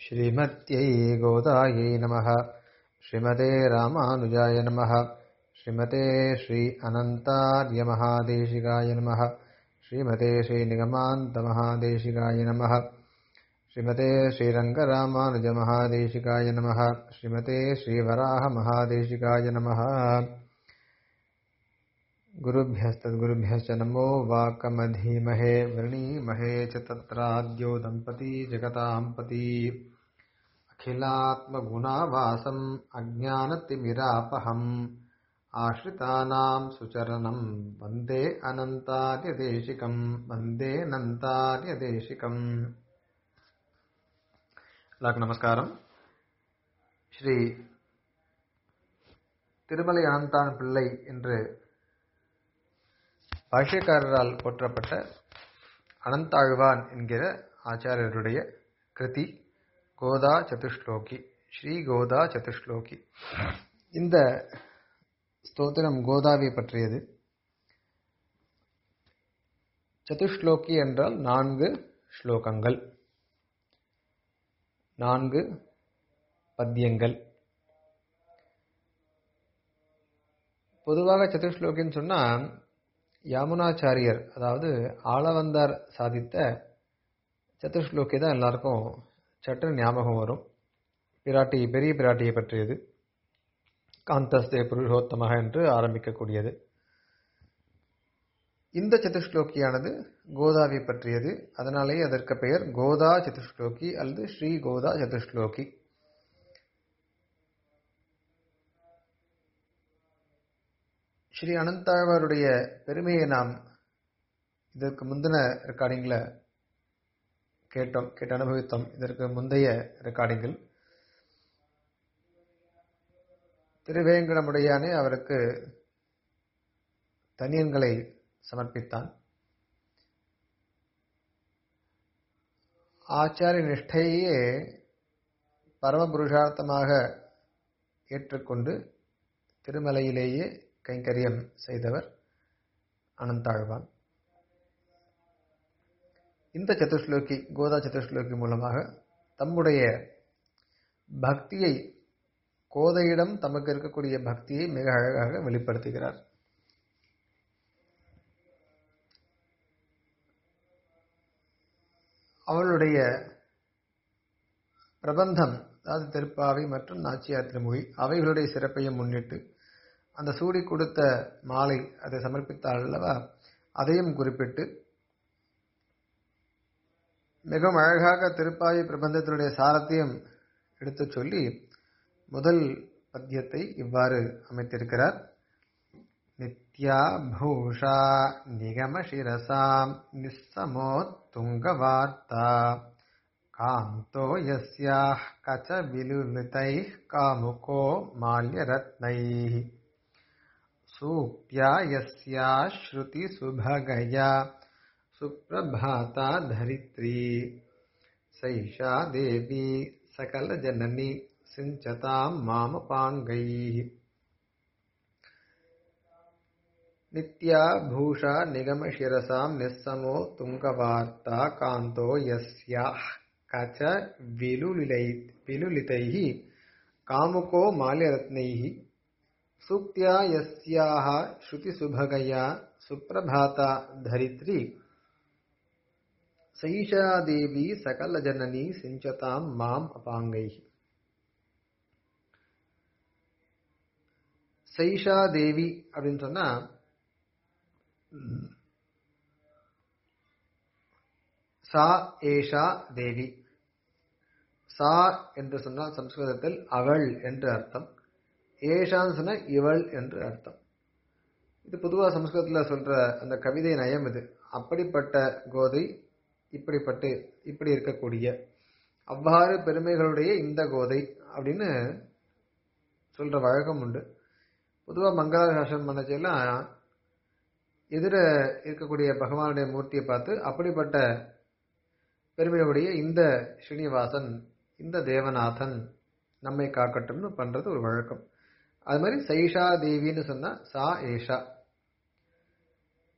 श्रीमत्यै गोदायै नमः श्रीमते रामानुजाय नमः श्रीमते श्री अनन्तार्यमहादेशिकाय नमः श्रीमते श्रीनिगमान्तमहादेशिकाय नमः श्रीमते श्रीरङ्गरामानुजमहादेशिकाय नमः श्रीमते श्रीवराहमहादेशिकाय नमः गुरुभ्यस्तद्गुरुभ्यश्च नमो वाकमधीमहे वृणीमहे च तत्राद्यो दम्पती जगतां पती अखिलात्मगुणावासम् अज्ञानतिमिरापहम् आश्रितानां सुचरणं वन्दे अनन्तार्यदेशिकम् वन्दे अनन्तार्यदेशिकम् எல்லாருக்கும் நமஸ்காரம் ஸ்ரீ திருமலை அனந்தான் பிள்ளை என்று பாஷ்யக்காரரால் போற்றப்பட்ட அனந்தாழ்வான் என்கிற ஆச்சாரியருடைய கிருதி கோதா சதுஷ்லோகி ஸ்ரீ கோதா சதுஷ்லோகி இந்த ஸ்தோத்திரம் கோதாவை பற்றியது சதுஷ்லோகி என்றால் நான்கு ஸ்லோகங்கள் நான்கு பத்தியங்கள் பொதுவாக சதுஷ்லோகின்னு சொன்னால் யாமுனாச்சாரியர் அதாவது ஆளவந்தார் சாதித்த சதுஷ்லோகி தான் எல்லாருக்கும் சற்று ஞாபகம் வரும் பிராட்டி பெரிய பிராட்டியை பற்றியது காந்தஸ்தே புருஷோத்தமக என்று ஆரம்பிக்கக்கூடியது இந்த சதுஷ்லோக்கியானது கோதாவை பற்றியது அதனாலேயே அதற்கு பெயர் கோதா சதுஷ்லோகி அல்லது ஸ்ரீ கோதா சதுஷ்லோகி ஸ்ரீ அனந்தாழ்வாருடைய பெருமையை நாம் இதற்கு முந்தின ரெக்கார்டிங்கில் கேட்டோம் கேட்டு அனுபவித்தோம் இதற்கு முந்தைய ரெக்கார்டிங்கில் திருவேங்கடமுடையானே அவருக்கு தனியன்களை சமர்ப்பித்தான் ஆச்சாரிய நிஷ்டையே பரமபுருஷார்த்தமாக ஏற்றுக்கொண்டு திருமலையிலேயே கைங்கரியம் செய்தவர் அனந்தாழ்வான் இந்த சதுஷ்லோகி கோதா சதுஷ்லோகி மூலமாக தம்முடைய பக்தியை கோதையிடம் தமக்கு இருக்கக்கூடிய பக்தியை மிக அழகாக வெளிப்படுத்துகிறார் அவளுடைய பிரபந்தம் அதாவது திருப்பாவை மற்றும் நாச்சியார் திருமொழி அவைகளுடைய சிறப்பையும் முன்னிட்டு அந்த சூடி கொடுத்த மாலை அதை சமர்ப்பித்தாள் அல்லவா அதையும் குறிப்பிட்டு மிகவும் அழகாக திருப்பாவை பிரபந்தத்தினுடைய சாரத்தையும் எடுத்துச் சொல்லி முதல் பத்தியத்தை இவ்வாறு அமைத்திருக்கிறார் நித்யா பூஷா நிகமசிரசாம் நிஸ்ஸமோ துங்கவார்த்தா காந்தோ யஸ்யாः கச்சவிலுலிதைः காமுகோ மால்யரத்னைः सूक्त्या यस्या श्रुतिसुभगया सुप्रभाता धरित्री सैषा देवी सकलजननी सिञ्चतां मामपाङ्गैः नित्या भूषा निगमशिरसां निस्समो तुङ्गवार्ता कान्तो यस्याः कच विलुलिलै विलुलितैः कामुको माल्यरत्नैः सूक्त्या यस्याः श्रुतिसुभगया सुप्रभाता धरित्री सईशा देवी सकलजननी सिञ्चतां माम् अपाङ्गैः சைஷா தேவி அப்படின்னு சொன்னா சா ஏஷா தேவி சா என்று சொன்னால் சம்ஸ்கிருதத்தில் அவள் என்று அர்த்தம் ஏஷான்னு சொன்ன இவள் என்று அர்த்தம் இது பொதுவாக சம்ஸ்கிருதத்தில் சொல்ற அந்த கவிதை நயம் இது அப்படிப்பட்ட கோதை இப்படிப்பட்டு இப்படி இருக்கக்கூடிய அவ்வாறு பெருமைகளுடைய இந்த கோதை அப்படின்னு சொல்ற வழக்கம் உண்டு பொதுவாக மங்களாசாசனம் பண்ணச்செல்லாம் எதிர இருக்கக்கூடிய பகவானுடைய மூர்த்தியை பார்த்து அப்படிப்பட்ட பெருமையுடைய இந்த ஸ்ரீனிவாசன் இந்த தேவநாதன் நம்மை காக்கட்டும்னு பண்றது ஒரு வழக்கம் அது மாதிரி சைஷா தேவின்னு சொன்னா சா ஏஷா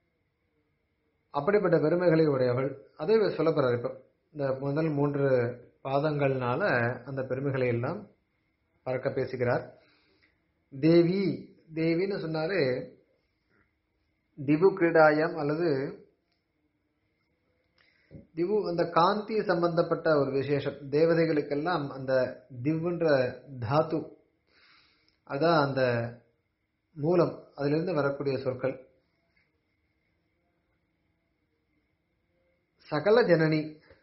அப்படிப்பட்ட பெருமைகளை உடையவள் அதே சொல்லப்படுறார் இப்போ இந்த முதல் மூன்று பாதங்கள்னால அந்த பெருமைகளை எல்லாம் பறக்க பேசுகிறார் தேவி தேவின்னு சொன்னாலே திவு கிரீடாயம் அல்லது திவு அந்த காந்தி சம்பந்தப்பட்ட ஒரு விசேஷம் தேவதைகளுக்கெல்லாம் அந்த திவ்ன்ற தாத்து அதான் அந்த மூலம் அதிலிருந்து வரக்கூடிய சொற்கள் சகல ஜனனி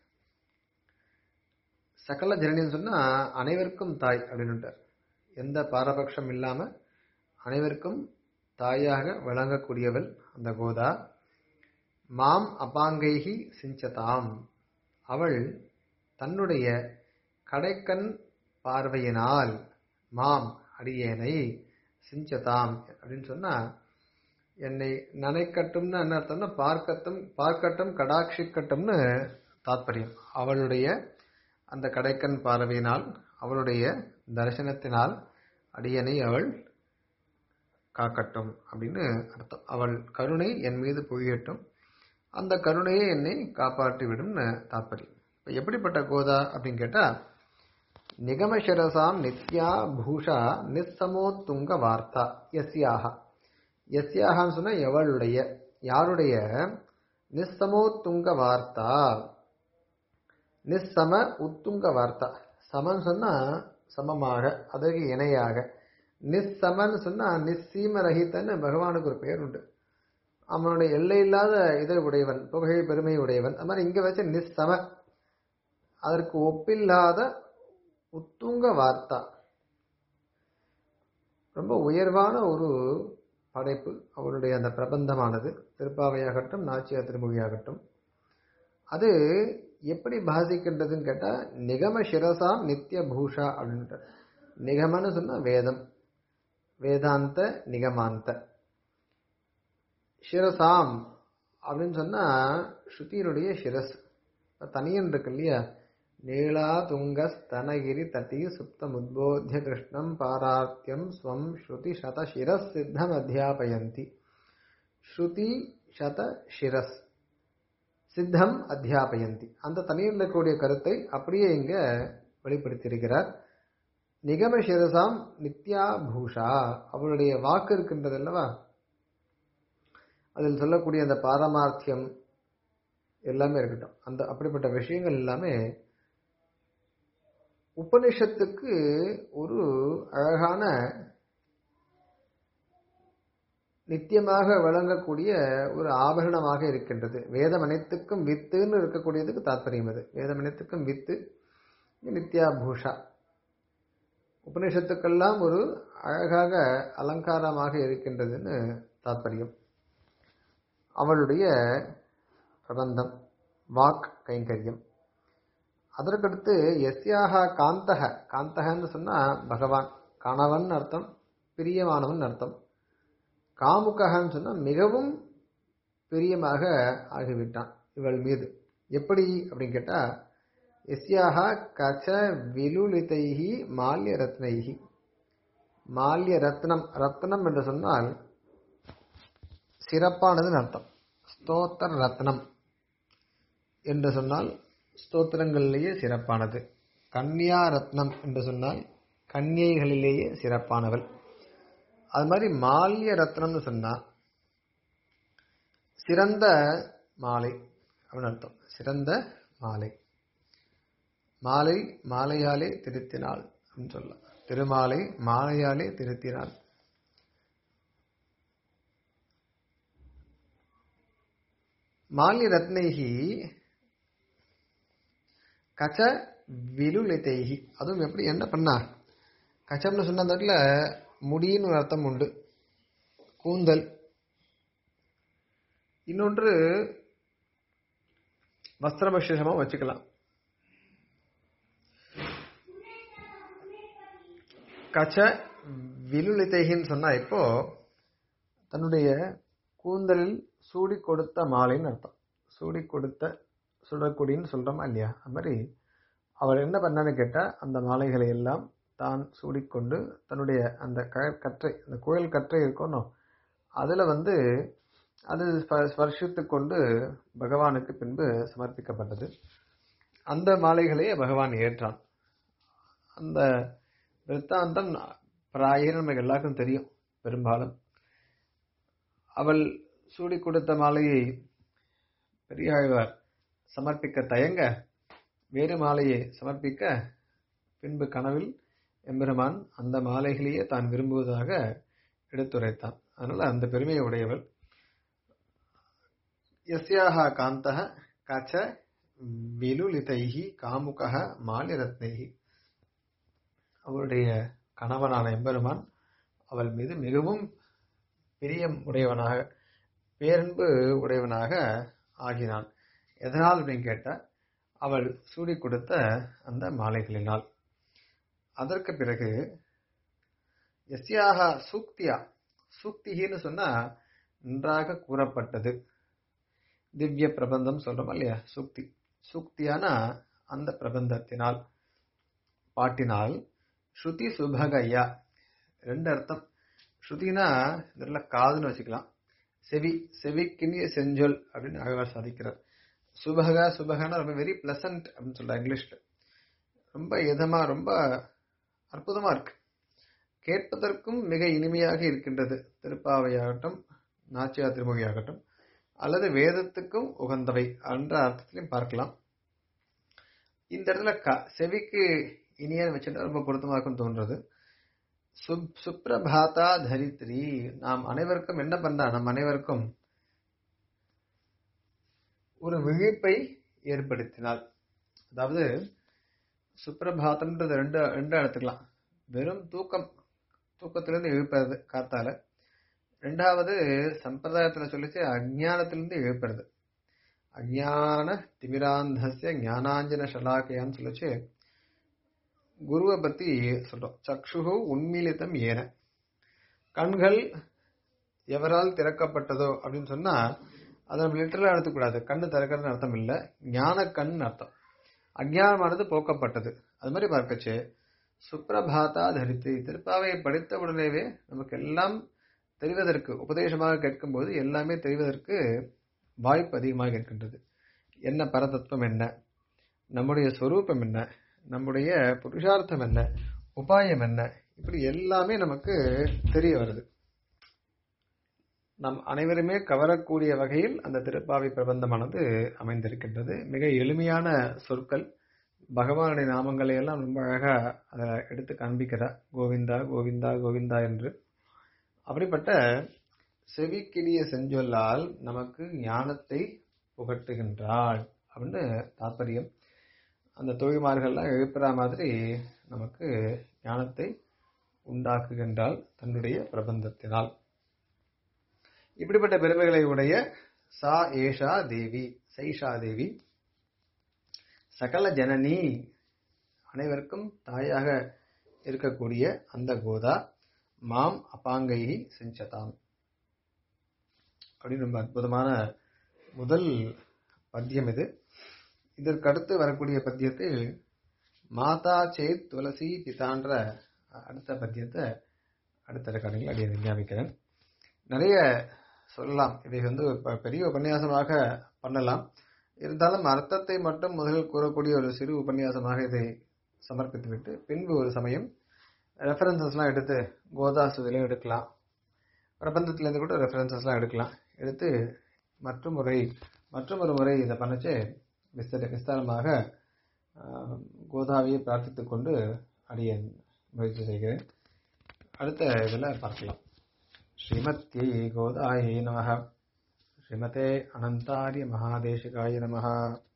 சகல ஜனனின்னு சொன்னா அனைவருக்கும் தாய் அப்படின்னுட்டார் எந்த பாரபட்சம் இல்லாம அனைவருக்கும் தாயாக விளங்கக்கூடியவள் அந்த கோதா மாம் அபாங்கைகி சிஞ்சதாம் அவள் தன்னுடைய கடைக்கண் பார்வையினால் மாம் அடியேனை சிஞ்சதாம் அப்படின்னு சொன்னா என்னை நனைக்கட்டும்னு என்ன அர்த்தம்னா பார்க்கட்டும் பார்க்கட்டும் கடாட்சிக்கட்டும்னு தாத்பரியம் அவளுடைய அந்த கடைக்கண் பார்வையினால் அவளுடைய தரிசனத்தினால் அடியனை அவள் காக்கட்டும் அப்படின்னு அர்த்தம் அவள் கருணை என் மீது பொழியட்டும் அந்த கருணையை என்னை காப்பாற்றி விடும்னு தாற்பயம் இப்போ எப்படிப்பட்ட கோதா அப்படின்னு கேட்டா நிகமசிரசாம் நித்யா பூஷா நிஸ்ஸமோத்துங்க வார்த்தா எஸ்யாகா எஸ்யாகான்னு சொன்னா எவளுடைய யாருடைய நிஸ்ஸமோத்துங்க வார்த்தா நிஸ்ஸம உத்துங்க வார்த்தா சமன் சொன்னா சமமாக அதற்கு இணையாக நிஸ்ஸமன் சொன்னா நிஸ்ஸீம ரஹிதன்னு பகவானுக்கு ஒரு பெயர் உண்டு அவனுடைய எல்லை இல்லாத இதை உடையவன் புகழை பெருமை உடையவன் அது மாதிரி இங்க வச்ச நிஸ்ஸம அதற்கு ஒப்பில்லாத உத்துங்க வார்த்தா ரொம்ப உயர்வான ஒரு படைப்பு அவருடைய அந்த பிரபந்தமானது திருப்பாவையாகட்டும் நாச்சியார் திருமொழியாகட்டும் அது எப்படி பாசிக்கின்றதுன்னு கேட்டா நிகம சிரசாம் நித்திய பூஷா அப்படின்ட்டு நிகமன்னு சொன்னா வேதம் வேதாந்த நிகமாந்த சிரசாம் அப்படின்னு சொன்னா ஸ்ருதியினுடைய சிரஸ் தனியன் இருக்கு இல்லையா நீளா துங்க ஸ்தனகிரி ததி சுப்தம் உத்போத்திய கிருஷ்ணம் பாரார்த்தியம் ஸ்வம் ஸ்ருதி சத சிரஸ் சித்தம் அத்தியாபயந்தி ஸ்ருதி சத சிரஸ் சித்தம் அத்தியாபயந்தி அந்த தனியில் இருக்கக்கூடிய கருத்தை அப்படியே இங்க வெளிப்படுத்தியிருக்கிறார் நிகம சிரசாம் நித்யா பூஷா அவளுடைய வாக்கு இருக்கின்றது அல்லவா அதில் சொல்லக்கூடிய அந்த பாரமார்த்தியம் எல்லாமே இருக்கட்டும் அந்த அப்படிப்பட்ட விஷயங்கள் எல்லாமே உபனிஷத்துக்கு ஒரு அழகான நித்தியமாக விளங்கக்கூடிய ஒரு ஆபரணமாக இருக்கின்றது வேதம் அனைத்துக்கும் வித்துன்னு இருக்கக்கூடியதுக்கு தாற்பயம் அது வேதம் அனைத்துக்கும் வித்து நித்யா பூஷா உபனிஷத்துக்கெல்லாம் ஒரு அழகாக அலங்காரமாக இருக்கின்றதுன்னு தாற்பயம் அவளுடைய பிரபந்தம் வாக் கைங்கரியம் அதற்கடுத்து எஸ்யாக காந்தக காந்தகன்னு சொன்னா பகவான் கணவன் அர்த்தம் பிரியமானவன் அர்த்தம் காமுகன்னு சொன்னா மிகவும் பிரியமாக ஆகிவிட்டான் இவள் மீது எப்படி அப்படின்னு கேட்டா எஸ்யாக கச்ச விலுலிதைகி மால்ய ரத்னைகி மால்ய ரத்னம் ரத்னம் என்று சொன்னால் சிறப்பானதுன்னு அர்த்தம் ஸ்தோத்திர ரத்னம் என்று சொன்னால் ஸ்தோத்திரங்களிலேயே சிறப்பானது கன்யா ரத்னம் என்று சொன்னால் கன்யைகளிலேயே சிறப்பானவள் அது மாதிரி மால்ய ரத்னம்னு சொன்னா சிறந்த மாலை அப்படின்னு அர்த்தம் சிறந்த மாலை மாலை மாலையாலே திருத்தினாள் அப்படின்னு சொல்லலாம் திருமாலை மாலையாலே திருத்தினாள் மால்ய ரத்னைகி கச்ச விலுலிதைகி அதுவும் எப்படி என்ன பண்ணா கச்சம்னு சொன்ன அந்த இடத்துல முடின்னு ஒரு அர்த்தம் உண்டு கூந்தல் இன்னொன்று வஸ்திரபக்ஷமாக வச்சுக்கலாம் கச்ச விலுலிதைகின்னு சொன்னா இப்போ தன்னுடைய கூந்தலில் சூடி கொடுத்த மாலைன்னு அர்த்தம் சூடி கொடுத்த சுடக்கூடின்னு சொல்றோமா இல்லையா அது மாதிரி அவர் என்ன பண்ணான்னு கேட்டால் அந்த மாலைகளை எல்லாம் தான் சூடிக்கொண்டு தன்னுடைய அந்த க கற்றை அந்த குழல் கற்றை இருக்கணும் அதில் வந்து அது ஸ்பர்ஷித்து கொண்டு பகவானுக்கு பின்பு சமர்ப்பிக்கப்பட்டது அந்த மாலைகளையே பகவான் ஏற்றான் அந்த விற்த்தாந்தம் பிராய நமக்கு எல்லாருக்கும் தெரியும் பெரும்பாலும் அவள் சூடி கொடுத்த மாலையை பெரியாழ்வார் சமர்ப்பிக்க தயங்க வேறு மாலையை சமர்ப்பிக்க பின்பு கனவில் எம்பெருமான் அந்த மாலைகளையே தான் விரும்புவதாக எடுத்துரைத்தான் அதனால அந்த பெருமையை உடையவள் எஸ்யாக காந்தக கச்ச விலுலிதைகி காமுகக மாலிரத்னைகி அவளுடைய கணவனான எம்பெருமான் அவள் மீது மிகவும் பிரியம் உடையவனாக பேரன்பு உடையவனாக ஆகினான் எதனால் அப்படின்னு கேட்டா அவள் சூடி கொடுத்த அந்த மாலைகளினால் அதற்கு பிறகு எஸ்யாக சூக்தியா சூக்திகின்னு சொன்னா நன்றாக கூறப்பட்டது திவ்ய பிரபந்தம் சொல்றோம் இல்லையா சூக்தி சூக்தியான அந்த பிரபந்தத்தினால் பாட்டினால் ஸ்ருதி சுபகையா ரெண்டு அர்த்தம் ஸ்ருதினா இதுல காதுன்னு வச்சுக்கலாம் செவி செவிக்கினிய செஞ்சொல் அப்படின்னு அழகா சாதிக்கிறார் சுபகா சுபகனா ரொம்ப வெரி பிளசன்ட் அப்படின்னு சொல்ற இங்கிலீஷ்ல ரொம்ப இதமா ரொம்ப அற்புதமா இருக்கு கேட்பதற்கும் மிக இனிமையாக இருக்கின்றது திருப்பாவையாகட்டும் நாச்சியா திருமொழியாகட்டும் அல்லது வேதத்துக்கும் உகந்தவை என்ற அர்த்தத்திலையும் பார்க்கலாம் இந்த இடத்துல க செவிக்கு இனியன்னு வச்சுட்டா ரொம்ப பொருத்தமாக இருக்கும்னு தோன்றது சுப் சுப்ரபாதா தரித்ரி நாம் அனைவருக்கும் என்ன பண்றா நம் அனைவருக்கும் ஒரு விழிப்பை ஏற்படுத்தினாள் அதாவது சுப்ரபாதம்ன்றது ரெண்டு ரெண்டு எடுத்துக்கலாம் வெறும் தூக்கம் தூக்கத்திலிருந்து எழுப்புறது காத்தால ரெண்டாவது சம்பிரதாயத்துல சொல்லிச்சு அஜானத்திலிருந்து எழுப்புறது அஜான திமிராந்தசிய ஞானாஞ்சன ஷலாக்கையான்னு சொல்லிச்சு குருவை பத்தி சொல்றோம் சக்ஷுகு உண்மீலித்தம் ஏன கண்கள் எவரால் திறக்கப்பட்டதோ அப்படின்னு சொன்னா அதை நம்ம லிட்டரலா எடுத்துக்கூடாது கண்ணு திறக்கிறதுன்னு அர்த்தம் இல்லை ஞான கண் அர்த்தம் அஜ்ஞானமானது போக்கப்பட்டது அது மாதிரி பார்க்கச்சு சுப்ரபாதா தரித்து திருப்பாவையை படித்த உடனேவே நமக்கு எல்லாம் தெரிவதற்கு உபதேசமாக கேட்கும்போது எல்லாமே தெரிவதற்கு வாய்ப்பு அதிகமாக இருக்கின்றது என்ன பரதத்துவம் என்ன நம்முடைய சொரூபம் என்ன நம்முடைய புருஷார்த்தம் என்ன உபாயம் என்ன இப்படி எல்லாமே நமக்கு தெரிய வருது நம் அனைவருமே கவரக்கூடிய வகையில் அந்த திருப்பாவை பிரபந்தமானது அமைந்திருக்கின்றது மிக எளிமையான சொற்கள் பகவானுடைய நாமங்களை எல்லாம் ரொம்ப அழகா அதை எடுத்து காண்பிக்கிறார் கோவிந்தா கோவிந்தா கோவிந்தா என்று அப்படிப்பட்ட செவிக்கிளிய செஞ்சொல்லால் நமக்கு ஞானத்தை புகட்டுகின்றாள் அப்படின்னு தாற்பயம் அந்த தொழில்மார்கள்லாம் எழுப்புற மாதிரி நமக்கு ஞானத்தை உண்டாக்குகின்றாள் தன்னுடைய பிரபந்தத்தினால் இப்படிப்பட்ட பெருமைகளை உடைய சா ஏஷா தேவி சைஷா தேவி சகல ஜனனி அனைவருக்கும் தாயாக இருக்கக்கூடிய அந்த கோதா மாம் அபாங்கை செஞ்சதாம் அப்படின்னு ரொம்ப அற்புதமான முதல் பத்தியம் இது இதற்கு அடுத்து வரக்கூடிய பத்தியத்தில் மாதா சேத் துளசி பிதான்ற அடுத்த பத்தியத்தை அடுத்த ரெக்கார்டிங்கில் அப்படியே விஞ்ஞாபிக்கிறேன் நிறைய சொல்லலாம் இதை வந்து ப- பெரிய உபன்யாசமாக பண்ணலாம் இருந்தாலும் அர்த்தத்தை மட்டும் முதலில் கூறக்கூடிய ஒரு சிறு உபன்யாசமாக இதை சமர்ப்பித்துவிட்டு பின்பு ஒரு சமயம் ரெஃபரன்சஸ்லாம் எடுத்து கோதாசுதிலையும் எடுக்கலாம் பிரபந்தத்திலேருந்து கூட ரெஃபரன்சஸ்லாம் எடுக்கலாம் எடுத்து மற்றும் முறை மற்றும் ஒரு முறை இதை பண்ணச்சு விஸ்தர விஸ்தாரமாக ஆஹ், கோதாவையை பிரார்த்தித்துக் கொண்டு அடியேன் முயற்சி செய்கிறேன் அடுத்த இதில் பார்க்கலாம் ஸ்ரீமத்யை கோதாயை நமः ஸ்ரீமதே அனந்தாரிய மகாதேசிகாய நமः